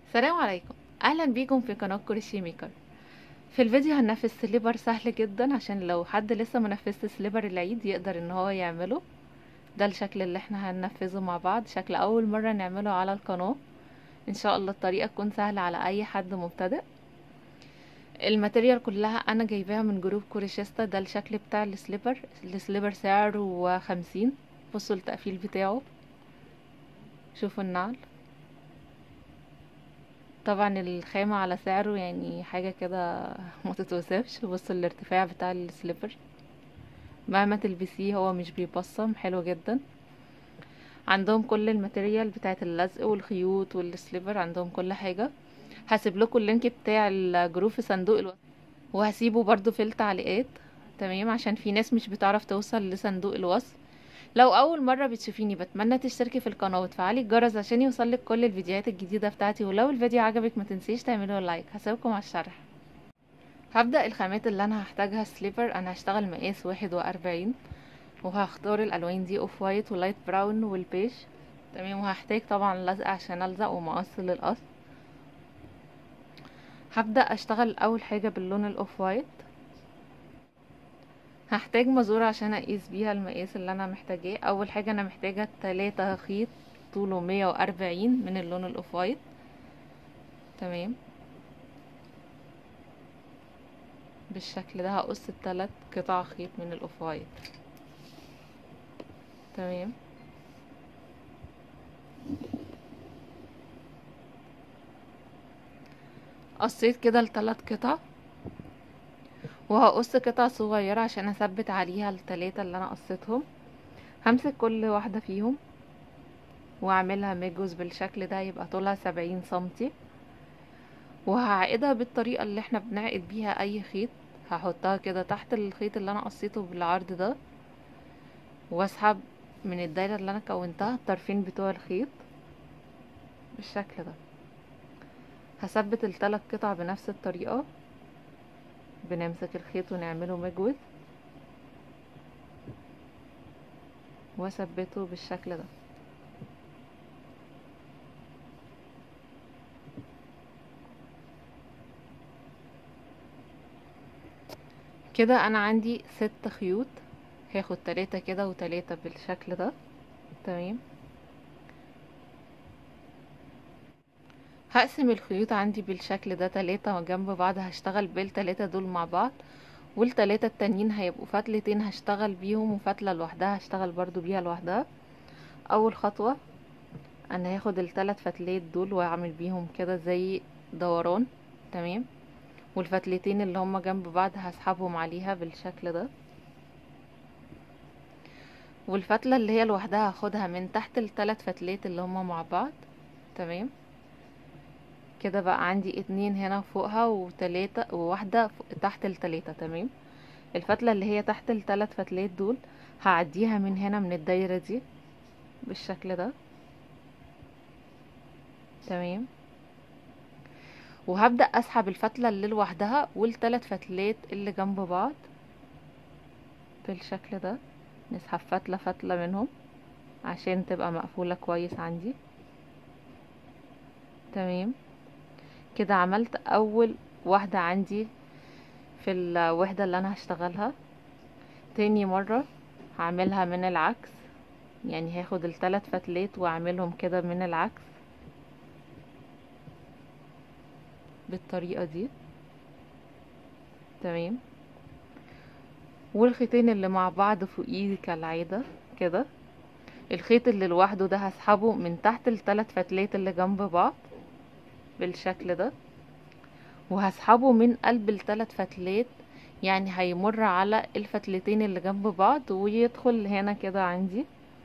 السلام عليكم اهلا بيكم في قناه كروشيه ميكر في الفيديو هننفذ سليبر سهل جدا عشان لو حد لسه منفذش سليبر العيد يقدر ان هو يعمله ده الشكل اللي احنا هننفذه مع بعض شكل اول مره نعمله على القناه ان شاء الله الطريقه تكون سهله على اي حد مبتدئ الماتيريال كلها انا جايباها من جروب كوريشيستا ده الشكل بتاع السليبر السليبر سعره خمسين بصوا التقفيل بتاعه شوفوا النعل طبعا الخامة على سعره يعني حاجة كده ما تتوصفش بص الارتفاع بتاع السليبر مهما تلبسيه هو مش بيبصم حلو جدا عندهم كل الماتيريال بتاعت اللزق والخيوط والسليبر عندهم كل حاجة هسيب لكم اللينك بتاع الجروب في صندوق الوصف وهسيبه برضو في التعليقات تمام عشان في ناس مش بتعرف توصل لصندوق الوصف لو اول مره بتشوفيني بتمنى تشتركي في القناه وتفعلي الجرس عشان يوصلك كل الفيديوهات الجديده بتاعتي ولو الفيديو عجبك ما تنسيش تعملوا لايك هسيبكم على الشرح هبدا الخامات اللي انا هحتاجها سليبر انا هشتغل مقاس واحد واربعين وهختار الالوان دي اوف وايت ولايت براون والبيش تمام وهحتاج طبعا لزق عشان الزق ومقص للقص هبدا اشتغل اول حاجه باللون الاوف وايت هحتاج مزورة عشان اقيس بيها المقاس اللي انا محتاجاه اول حاجة انا محتاجة تلاتة خيط طوله مية واربعين من اللون الاوف وايت تمام بالشكل ده هقص التلات قطع خيط من الاوف وايت تمام قصيت كده التلات قطع وهقص قطع صغيرة عشان اثبت عليها التلاتة اللي انا قصيتهم همسك كل واحدة فيهم واعملها مجوز بالشكل ده يبقى طولها سبعين سنتي وهعقدها بالطريقة اللي احنا بنعقد بيها اي خيط هحطها كده تحت الخيط اللي انا قصيته بالعرض ده واسحب من الدايرة اللي انا كونتها الطرفين بتوع الخيط بالشكل ده هثبت التلات قطع بنفس الطريقة بنمسك الخيط ونعمله مجوز واثبته بالشكل ده كده انا عندي ست خيوط هاخد تلاتة كده وتلاتة بالشكل ده تمام هقسم الخيوط عندي بالشكل ده تلاتة جنب بعض هشتغل بالتلاتة دول مع بعض والتلاتة التانيين هيبقوا فتلتين هشتغل بيهم وفتلة لوحدها هشتغل برضو بيها لوحدها اول خطوة انا هاخد التلات فتلات دول واعمل بيهم كده زي دوران تمام والفتلتين اللي هما جنب بعض هسحبهم عليها بالشكل ده والفتلة اللي هي لوحدها هاخدها من تحت التلات فتلات اللي هما مع بعض تمام كده بقى عندي اتنين هنا فوقها وتلاتة وواحدة تحت التلاتة تمام الفتلة اللي هي تحت التلات فتلات دول هعديها من هنا من الدايرة دي بالشكل ده تمام وهبدأ اسحب الفتلة اللي لوحدها والتلات فتلات اللي جنب بعض بالشكل ده نسحب فتلة فتلة منهم عشان تبقى مقفولة كويس عندي تمام كده عملت اول واحدة عندي في الوحدة اللي انا هشتغلها تاني مرة هعملها من العكس يعني هاخد التلات فتلات واعملهم كده من العكس بالطريقة دي تمام والخيطين اللي مع بعض فوقيه كالعادة كده الخيط اللي لوحده ده هسحبه من تحت التلات فتلات اللي جنب بعض بالشكل ده وهسحبه من قلب التلات فتلات يعني هيمر على الفتلتين اللي جنب بعض ويدخل هنا كده عندي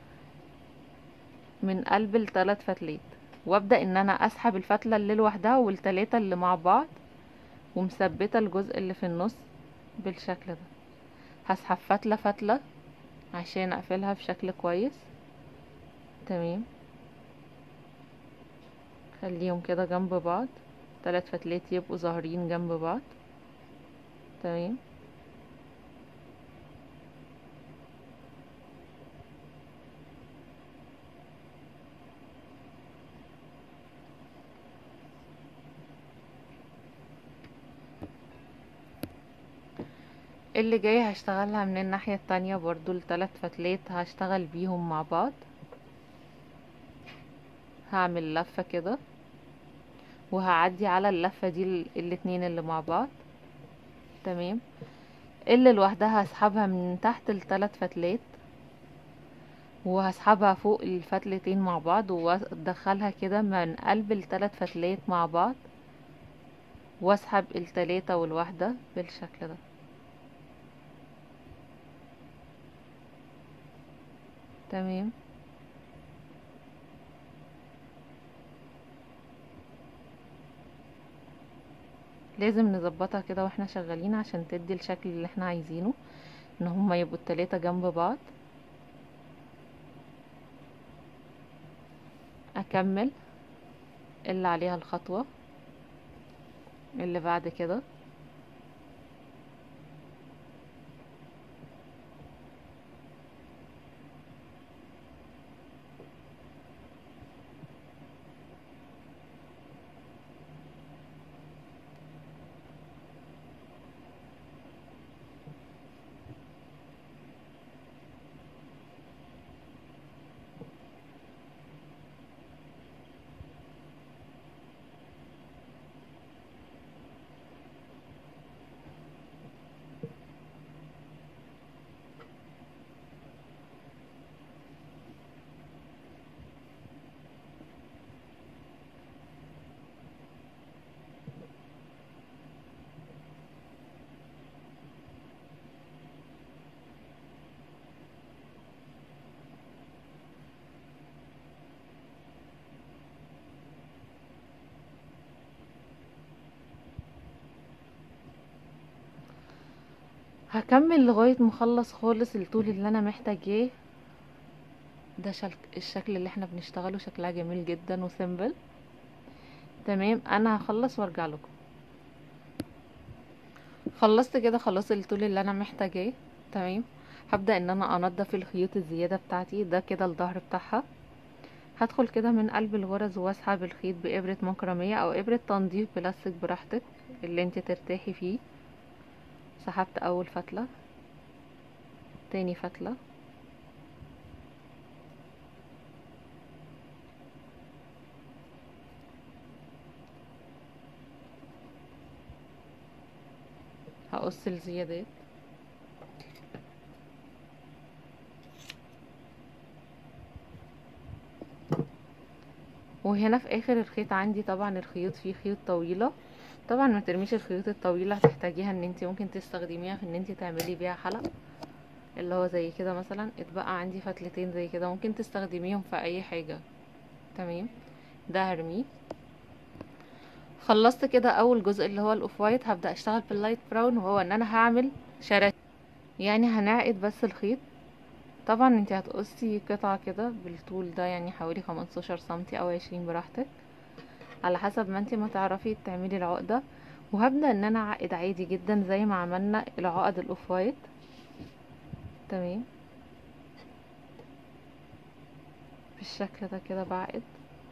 من قلب التلات فتلات وابدأ ان انا اسحب الفتلة اللي لوحدها والتلاتة اللي مع بعض ومثبتة الجزء اللي في النص بالشكل ده هسحب فتلة فتلة عشان اقفلها بشكل كويس تمام خليهم كده جنب بعض تلات فتلات يبقوا ظاهرين جنب بعض تمام اللي جاي هشتغلها من الناحية التانية برضو التلات فتلات هشتغل بيهم مع بعض هعمل لفة كده وهعدي على اللفة دي ال- الاتنين اللي مع بعض تمام اللي لوحدها هسحبها من تحت التلات فتلات وهسحبها فوق الفتلتين مع بعض وادخلها كده من قلب التلات فتلات مع بعض واسحب التلاتة والواحدة بالشكل ده تمام لازم نظبطها كده واحنا شغالين عشان تدي الشكل اللي احنا عايزينه ان هما يبقوا التلاتة جنب بعض اكمل اللي عليها الخطوة اللي بعد كده هكمل لغاية ما اخلص خالص الطول اللي انا محتاجاه ده شل... الشكل اللي احنا بنشتغله شكلها جميل جدا وسيمبل تمام انا هخلص وارجع لكم خلصت كده خلاص الطول اللي انا محتاجاه تمام هبدأ ان انا انضف الخيوط الزيادة بتاعتي ده كده الظهر بتاعها هدخل كده من قلب الغرز واسحب الخيط بإبرة مكرمية او إبرة تنظيف بلاستيك براحتك اللي انت ترتاحي فيه سحبت اول فتلة تاني فتلة هقص الزيادات وهنا في اخر الخيط عندي طبعا الخيوط فيه خيوط طويلة طبعا ما ترميش الخيوط الطويلة هتحتاجيها ان انت ممكن تستخدميها في ان انت تعملي بيها حلق اللي هو زي كده مثلا اتبقى عندي فتلتين زي كده ممكن تستخدميهم في اي حاجة تمام ده هرميه خلصت كده اول جزء اللي هو الاوف وايت هبدأ اشتغل في اللايت براون وهو ان انا هعمل شراشيب يعني هنعقد بس الخيط طبعا انت هتقصي قطعة كده بالطول ده يعني حوالي خمستاشر سنتي او عشرين براحتك على حسب ما انت ما تعرفي تعملي العقدة وهبدأ ان انا اعقد عادي جدا زي ما عملنا العقد الاوف وايت تمام بالشكل ده كده بعقد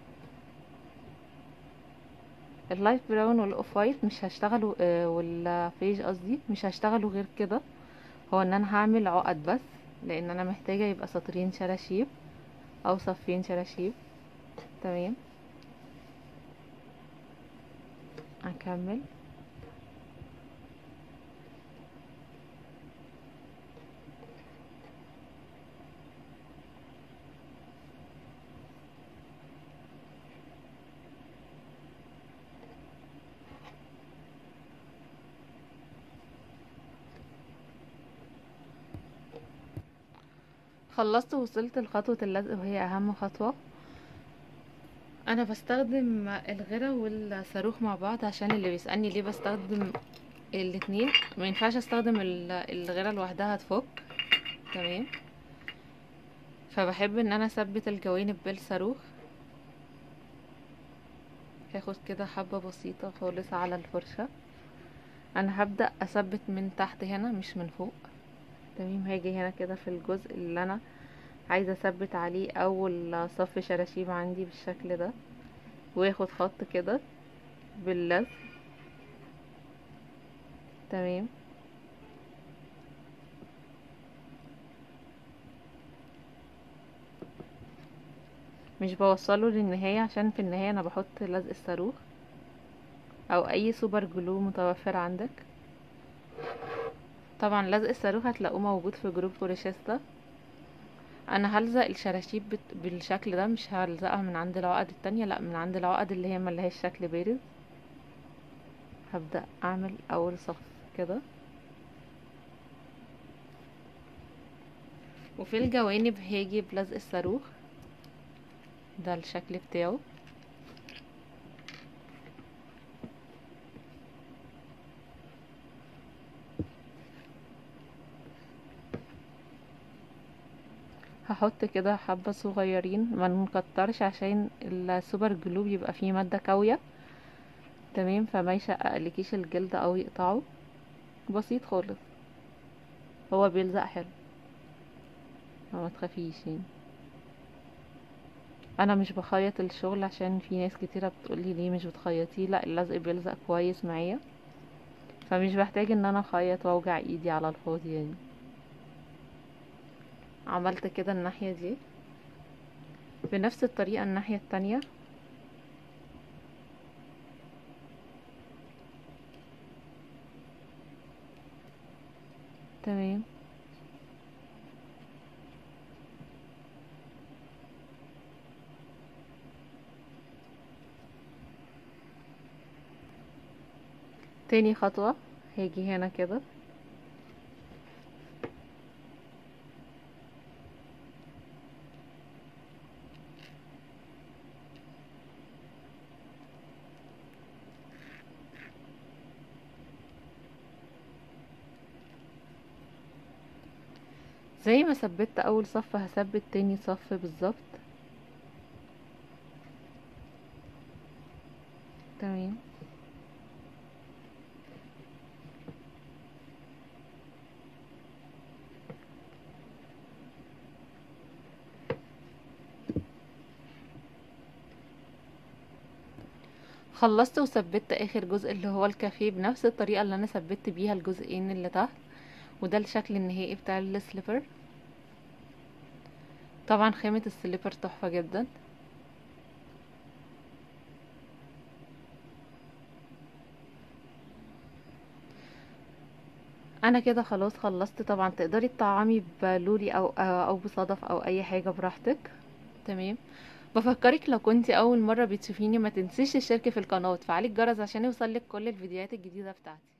اللايت براون والاوف وايت مش هشتغلوا آه والبيج قصدي مش هشتغلوا غير كده هو ان انا هعمل عقد بس لان انا محتاجة يبقى سطرين شراشيب او صفين شراشيب تمام اكمل خلصت ووصلت لخطوة اللزق وهي اهم خطوة انا بستخدم الغيرة والصاروخ مع بعض عشان اللي بيسألني ليه بستخدم الاتنين ما ينفعش استخدم ال- الغيرة لوحدها تفك تمام فبحب ان انا اثبت الجوانب بالصاروخ هاخد كده حبة بسيطة خالص على الفرشة انا هبدأ اثبت من تحت هنا مش من فوق تمام هاجي هنا كده في الجزء اللي انا عايزة اثبت عليه اول صف شراشيب عندي بالشكل ده واخد خط كده باللزق تمام مش بوصله للنهاية عشان في النهاية انا بحط لزق الصاروخ او اي سوبر جلو متوفر عندك طبعا لزق الصاروخ هتلاقوه موجود في جروب كوريشيستا انا هلزق الشراشيب بت- بالشكل ده مش هلزقها من عند العقد التانية لا من عند العقد اللي هي ملهاش شكل بارز هبدأ اعمل اول صف كده وفي الجوانب هاجي بلزق الصاروخ ده الشكل بتاعه هحط كده حبة صغيرين ما نكترش عشان السوبر جلو بيبقى فيه مادة كاوية تمام فما يشققلكيش الجلد او يقطعه بسيط خالص هو بيلزق حلو ما تخافيش يعني انا مش بخيط الشغل عشان في ناس كتيرة بتقولي ليه مش بتخيطيه لا اللزق بيلزق كويس معايا فمش بحتاج ان انا اخيط واوجع ايدي على الفاضي يعني عملت كده الناحية دي بنفس الطريقة الناحية التانية تمام تاني خطوة هاجي هنا كده زي ما ثبت اول صف هثبت تاني صف بالظبط تمام خلصت وثبت اخر جزء اللي هو الكافيه بنفس الطريقة اللي انا ثبت بيها الجزئين اللي تحت وده الشكل النهائي بتاع السليبر طبعا خامة السليبر تحفة جدا انا كده خلاص خلصت طبعا تقدري تطعمي بلوري او او بصدف او اي حاجة براحتك تمام بفكرك لو كنتي اول مرة بتشوفيني ما تنسيش الشرك في القناة وتفعلي الجرس عشان يوصلك كل الفيديوهات الجديدة بتاعتي